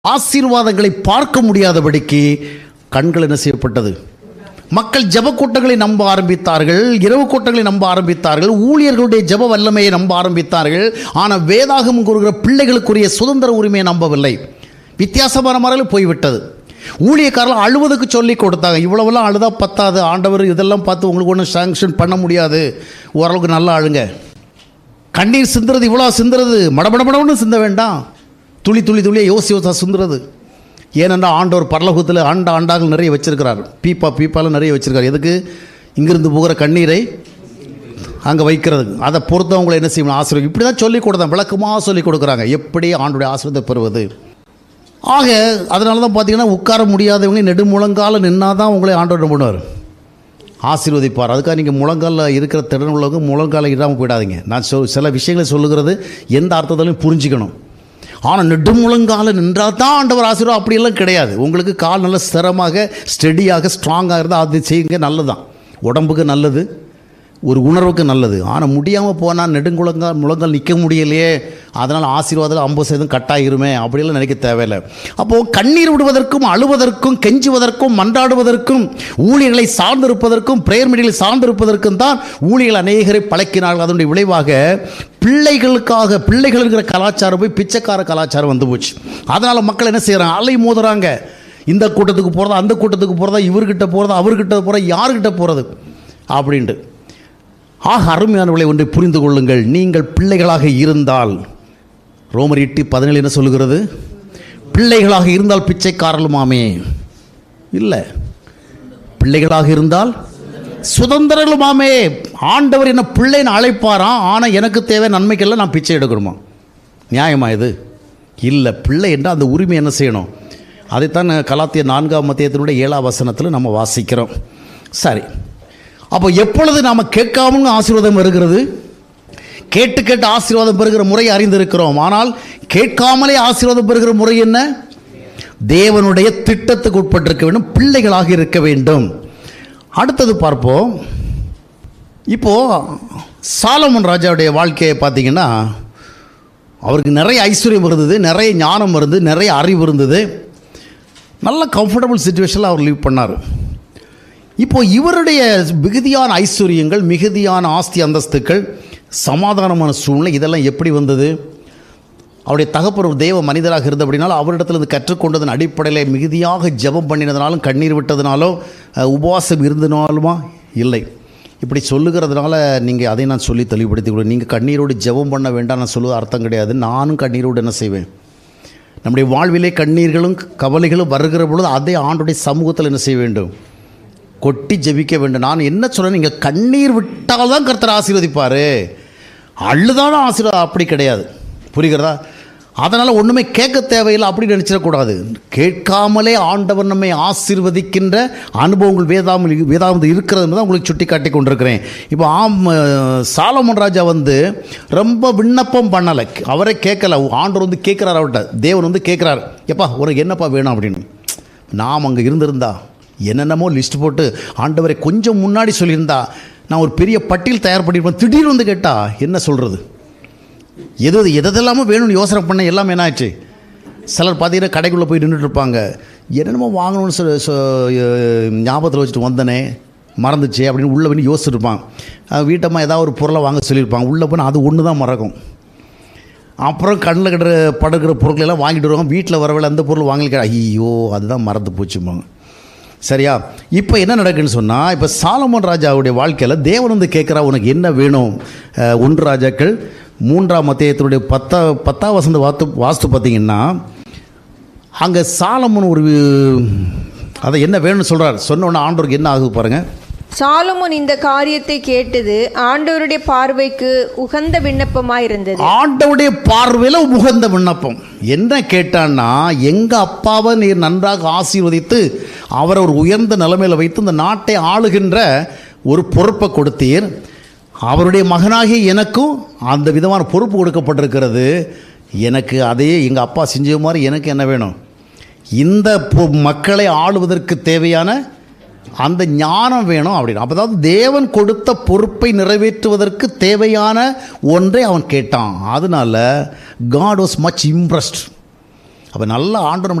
ஆசீர்வாதங்களை பார்க்க முடியாதபடிக்கு கண்கள் என்ன செய்யப்பட்டது மக்கள் ஜெப கூட்டங்களை நம்ப ஆரம்பித்தார்கள் இரவு கூட்டங்களை நம்ப ஆரம்பித்தார்கள் ஊழியர்களுடைய ஜெப வல்லமையை நம்ப ஆரம்பித்தார்கள் ஆனால் வேதாகம் கூறுகிற பிள்ளைகளுக்குரிய சுதந்திர உரிமையை நம்பவில்லை வித்தியாசமான முறையில் போய்விட்டது ஊழியக்காரர்கள் அழுவதுக்கு சொல்லி கொடுத்தாங்க இவ்வளவெல்லாம் அழுதா பத்தாது ஆண்டவர் இதெல்லாம் பார்த்து உங்களுக்கு ஒன்றும் சாங்ஷன் பண்ண முடியாது ஓரளவுக்கு நல்லா அழுங்க கண்ணீர் சிந்துறது இவ்வளோ சிந்துறது மடமடமடம்னு சிந்த வேண்டாம் துளி துளி துளியை யோசி யோசா சிந்துறது ஏனென்றால் ஆண்டவர் பரலோகத்தில் ஆண்ட ஆண்டாகள் நிறைய வச்சிருக்கிறார் பீப்பா பீப்பாலாம் நிறைய வச்சிருக்கார் எதுக்கு இங்கிருந்து போகிற கண்ணீரை அங்கே வைக்கிறது அதை பொறுத்து அவங்களை என்ன செய்யணும் ஆசீர்வாதம் இப்படி தான் சொல்லிக் கொடுத்தேன் விளக்கமாக சொல்லிக் கொடுக்குறாங்க எப்படி ஆண்டுடைய ஆசீர்வாதத்தை பெறுவது ஆக அதனால தான் பார்த்தீங்கன்னா உட்கார முடியாதவங்க நெடுமுழங்கால நின்னா தான் உங்களை ஆண்டவர் என்ன பண்ணுவார் ஆசீர்வதிப்பார் அதுக்காக நீங்கள் முழங்காலில் இருக்கிற திறன் உள்ளவங்க முழங்கால இடாமல் போயிடாதீங்க நான் சொல் சில விஷயங்களை சொல்லுகிறது எந்த அர்த்தத்திலையும் புரிஞ்சுக்கணும் ஆனால் நெடுமுழங்கால நின்றால் தான் ஆண்டவர் ஆசீர்வாதம் அப்படியெல்லாம் கிடையாது உங்களுக்கு கால் நல்ல ஸ்திரமாக ஸ்டெடியாக ஸ்ட்ராங்காக இருந்தால் அது செய்யுங்க நல்லதுதான் உடம்புக்கு நல்லது ஒரு உணர்வுக்கு நல்லது ஆனால் முடியாமல் போனால் நெடுங்குளங்கால் முழங்கால் நிற்க முடியலையே அதனால் ஆசீர்வாதம் ஐம்பது சதவீதம் கட்டாயிருமே அப்படியெல்லாம் நினைக்க தேவையில்லை அப்போது கண்ணீர் விடுவதற்கும் அழுவதற்கும் கெஞ்சுவதற்கும் மன்றாடுவதற்கும் ஊழியர்களை சார்ந்திருப்பதற்கும் பிரேயர் மீடிகளை சார்ந்திருப்பதற்கும் தான் ஊழியர்கள் அநேகரை பழக்கினார்கள் அதனுடைய விளைவாக பிள்ளைகளுக்காக பிள்ளைகள் இருக்கிற கலாச்சாரம் போய் பிச்சைக்கார கலாச்சாரம் வந்து போச்சு அதனால் மக்கள் என்ன செய்கிறாங்க அலை மோதுறாங்க இந்த கூட்டத்துக்கு போகிறதா அந்த கூட்டத்துக்கு போகிறதா இவர்கிட்ட போகிறதா அவர்கிட்ட போகிறதா யார்கிட்ட போகிறது அப்படின்ட்டு ஆக அருமையானவர்களை ஒன்றை புரிந்து கொள்ளுங்கள் நீங்கள் பிள்ளைகளாக இருந்தால் ரோமர் எட்டு பதினேழு என்ன சொல்லுகிறது பிள்ளைகளாக இருந்தால் பிச்சைக்காரலுமாமே இல்லை பிள்ளைகளாக இருந்தால் சுதந்திரலுமாமே ஆண்டவர் என்ன பிள்ளைன்னு அழைப்பாராம் ஆனால் எனக்கு தேவை நன்மைக்கெல்லாம் நான் பிச்சை எடுக்கணுமா நியாயமா இது இல்லை பிள்ளை என்றால் அந்த உரிமை என்ன செய்யணும் அதைத்தான் கலாத்திய நான்காம் மத்தியத்தினுடைய ஏழாம் வசனத்தில் நம்ம வாசிக்கிறோம் சரி அப்போ எப்பொழுது நாம் கேட்காம ஆசீர்வாதம் வருகிறது கேட்டு கேட்டு ஆசீர்வாதம் பெறுகிற முறை அறிந்திருக்கிறோம் ஆனால் கேட்காமலே ஆசீர்வாதம் பெறுகிற முறை என்ன தேவனுடைய திட்டத்துக்கு உட்பட்டிருக்க வேண்டும் பிள்ளைகளாக இருக்க வேண்டும் அடுத்தது பார்ப்போம் இப்போ சாலமன் ராஜாவுடைய வாழ்க்கையை பார்த்தீங்கன்னா அவருக்கு நிறைய ஐஸ்வர்யம் இருந்தது நிறைய ஞானம் இருந்தது நிறைய அறிவு இருந்தது நல்ல கம்ஃபர்டபுள் சுச்சுவேஷனில் அவர் லீவ் பண்ணார் இப்போ இவருடைய மிகுதியான ஐஸ்வர்யங்கள் மிகுதியான ஆஸ்தி அந்தஸ்துக்கள் சமாதானமான சூழ்நிலை இதெல்லாம் எப்படி வந்தது அவருடைய தகப்பர் ஒரு தேவ மனிதராக இருந்த அப்படின்னாலும் அவரிடத்தில் இருந்து கற்றுக்கொண்டதன் அடிப்படையில் மிகுதியாக ஜெபம் பண்ணினதுனாலும் கண்ணீர் விட்டதுனாலோ அஹ், உபவாசம் இருந்தனாலுமா இல்லை இப்படி சொல்லுகிறதுனால நீங்கள் அதை நான் சொல்லி தெளிவுபடுத்தி கொடுங்க நீங்கள் கண்ணீரோடு ஜெபம் பண்ண வேண்டாம் நான் சொல்லுவது அர்த்தம் கிடையாது நானும் கண்ணீரோடு என்ன செய்வேன் நம்முடைய வாழ்விலே கண்ணீர்களும் கவலைகளும் வருகிற பொழுது அதே ஆண்டுடைய சமூகத்தில் என்ன செய்ய வேண்டும் கொட்டி ஜெபிக்க வேண்டும் நான் என்ன சொல்றேன் நீங்கள் கண்ணீர் விட்டால் தான் கர்த்தர் ஆசீர்வதிப்பார் அழுதான ஆசீர்வாதம் அப்படி கிடையாது புரிகிறதா அதனால் ஒன்றுமே கேட்க தேவையில்லை அப்படி நினச்சிடக்கூடாது கேட்காமலே ஆண்டவர் நம்மை ஆசீர்வதிக்கின்ற அனுபவங்கள் வேதாமல் வேதாமது இருக்கிறது தான் உங்களுக்கு சுட்டி காட்டி கொண்டிருக்கிறேன் இப்போ ஆம் அஹ், சாலமன் ராஜா வந்து ரொம்ப விண்ணப்பம் பண்ணலை அவரே கேட்கல ஆண்டவர் வந்து கேட்குறாரு அவர்கிட்ட தேவன் வந்து கேட்குறாரு எப்பா உனக்கு என்னப்பா வேணும் அப்படின்னு நாம் அங்கே இருந்திருந்தா என்னென்னமோ லிஸ்ட் போட்டு ஆண்டவரை கொஞ்சம் முன்னாடி சொல்லியிருந்தா நான் ஒரு பெரிய பட்டியல் தயார் பண்ணியிருப்பேன் திடீர்னு வந்து கேட்டா என்ன சொல்கிறது எது எதெல்லாமோ வேணும்னு யோசனை பண்ண எல்லாமே என்ன ஆச்சு சிலர் பார்த்தீங்கன்னா கடைக்குள்ளே போய் நின்றுட்டு இருப்பாங்க என்னென்னமோ வாங்கணும்னு சொ சொ- அஹ் ஞாபகத்தில் வச்சுட்டு வந்தனே மறந்துச்சு அப்படின்னு உள்ளே போய் யோசிச்சுட்டு இருப்பான் அஹ் வீட்டம்மா ஏதாவது ஒரு பொருளை வாங்க சொல்லியிருப்பாங்க உள்ளே போனால் அது ஒன்று தான் மறக்கும் அப்புறம் கண்ணில் கிட்ட படுக்கிற பொருட்கள் எல்லாம் வாங்கிட்டு வருவாங்க வீட்டில் வரவில்லை அந்த பொருள் வாங்கல ஐயோ அதுதான் மறந்து போச்சும்பாங்க சரியா இப்போ என்ன நடக்குன்னு சொன்னால் இப்போ சாலமன் ராஜாவுடைய வாழ்க்கையில் தேவன் வந்து கேட்குறா உனக்கு என்ன வேணும் அஹ், ஒன்று ராஜாக்கள் மூன்றாம் மத்தியத்தினுடைய பத்தா பத்தாம் வசந்த வாத்து வாஸ்து பார்த்தீங்கன்னா அங்கே சாலமன் ஒரு அதை என்ன வேணும்னு சொல்கிறார் சொன்ன உடனே ஆண்டவருக்கு என்ன ஆகுது பாருங்கள் சாலமோன் இந்த காரியத்தை கேட்டது ஆண்டவருடைய பார்வைக்கு உகந்த விண்ணப்பமாயிருந்தது ஆண்டவுடைய பார்வையில் உகந்த விண்ணப்பம் என்ன கேட்டான்னா எங்கள் அப்பாவை நீர் நன்றாக ஆசீர்வதித்து அவரை ஒரு உயர்ந்த நிலைமையில் வைத்து இந்த நாட்டை ஆளுகின்ற ஒரு பொறுப்பை கொடுத்தீர் அவருடைய மகனாகிய எனக்கும் அந்த விதமான பொறுப்பு கொடுக்கப்பட்டிருக்கிறது எனக்கு அதே எங்கள் அப்பா செஞ்ச மாதிரி எனக்கு என்ன வேணும் இந்த பொ- மக்களை ஆளுவதற்கு தேவையான அந்த ஞானம் வேணும் அப்படின்னு அப்போ அதாவது தேவன் கொடுத்த பொறுப்பை நிறைவேற்றுவதற்கு தேவையான ஒன்றை அவன் கேட்டான் அதனால காட் வாஸ் மச் இம்ப்ரெஸ்ட் அப்போ நல்ல ஆண்டு